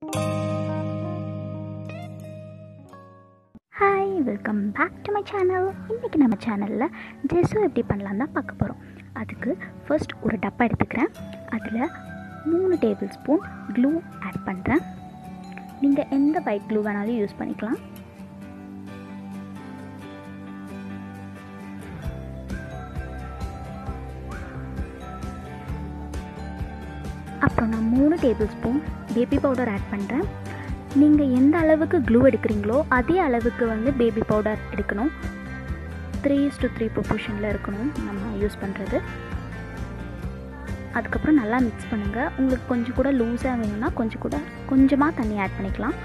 hi welcome back to my channel இன்றைக்கி நம்ம சேனலில் ஜெஸ்ஸு எப்படி பண்ணலாம் தான் பார்க்க போகிறோம் அதுக்கு ஃபர்ஸ்ட் ஒரு டப்பா எடுத்துக்கிறேன் அதில் மூணு டேபிள் ஸ்பூன் க்ளூ ஆட் பண்ணுறேன் நீங்கள் எந்த ஒயிட் க்ளூ வேணாலும் யூஸ் பண்ணிக்கலாம் அப்புறம் நான் மூணு tablespoon baby powder add பண்ணுறேன் நீங்கள் எந்த அளவுக்கு க்ளூ எடுக்கிறீங்களோ அதே அளவுக்கு வந்து பேபி பவுடர் எடுக்கணும் த்ரீ டு த்ரீ ப்ரொபோர்ஷனில் இருக்கணும் நம்ம யூஸ் பண்ணுறது அதுக்கப்புறம் நல்லா மிக்ஸ் பண்ணுங்கள் உங்களுக்கு கொஞ்சம் கூட லூஸாக வேணும்னா கொஞ்சம் கூட கொஞ்சமாக தண்ணி ஆட் பண்ணிக்கலாம்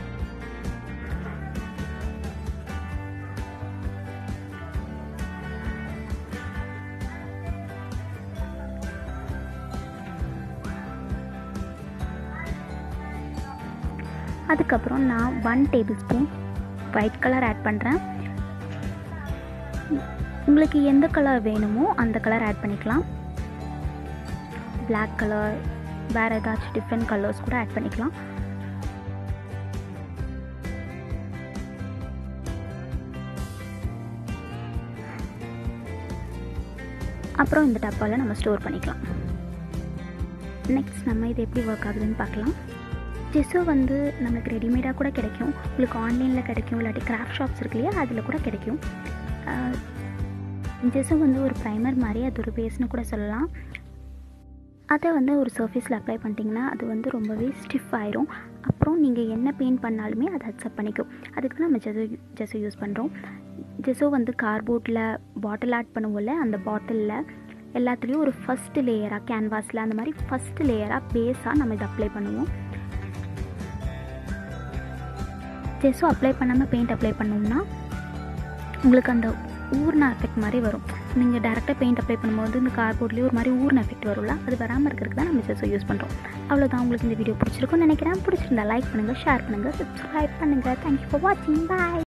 அதுக்கப்புறம் நான் one tablespoon white colour add பண்ணுறேன் உங்களுக்கு எந்த கலர் வேணுமோ அந்த கலர் ஆட் பண்ணிக்கலாம் பிளாக் கலர் வேறு ஏதாச்சும் டிஃப்ரெண்ட் கலர்ஸ் கூட ஆட் பண்ணிக்கலாம் அப்புறம் இந்த டப்பாவில் நம்ம ஸ்டோர் பண்ணிக்கலாம் நெக்ஸ்ட் நம்ம இது எப்படி ஒர்க் ஆகுதுன்னு பார்க்கலாம் ஜெஸ்ஸோ வந்து நமக்கு ரெடிமேடாக கூட கிடைக்கும் உங்களுக்கு ஆன்லைனில் கிடைக்கும் இல்லாட்டி கிராஃப்ட் ஷாப்ஸ் இருக்கு இல்லையா அதில் கூட கிடைக்கும் ஜெஸ்ஸோ வந்து ஒரு ப்ரைமர் மாதிரி அது ஒரு பேஸ்னு கூட சொல்லலாம் அதை வந்து ஒரு சர்ஃபேஸில் அப்ளை பண்ணிட்டீங்கன்னா அது வந்து ரொம்பவே ஸ்டிஃப் ஆயிரும் அப்புறம் நீங்கள் என்ன பெயிண்ட் பண்ணாலுமே அதை அக்செப்ட் பண்ணிக்கும் அதுக்கு தான் நம்ம ஜெஸோ ஜெஸோ யூஸ் பண்ணுறோம் ஜெஸோ வந்து கார்போர்டில் பாட்டில் ஆட் பண்ணுவோம்ல அந்த பாட்டிலில் எல்லாத்துலேயும் ஒரு ஃபஸ்ட்டு லேயராக கேன்வாஸில் அந்த மாதிரி ஃபஸ்ட்டு லேயராக பேஸாக நம்ம இதை அப்ளை பண்ணுவோம் ஜெஸ்ஸோ அப்ளை பண்ணாமல் பெயிண்ட் அப்ளை பண்ணோம்னா உங்களுக்கு அந்த ஊர்ன எஃபெக்ட் மாதிரி வரும் நீங்கள் டேரெக்டாக பெயிண்ட் அப்ளை பண்ணும்போது இந்த கார்போர்ட்லேயே ஒரு மாதிரி ஊர்ன எஃபெக்ட் வரும்ல அது வராமல் இருக்கிறதுக்கு தான் நம்ம ஜெஸ்ஸோ யூஸ் பண்ணுறோம் அவ்வளோதான் உங்களுக்கு இந்த வீடியோ பிடிச்சிருக்கும்னு நினைக்கிறேன் பிடிச்சிருந்தா லைக் பண்ணுங்கள் ஷேர் பண்ணுங்கள் சப்ஸ்கிரைப் பண்ணுங்கள் தேங்க்யூ ஃபார் வாட்சிங் பாய்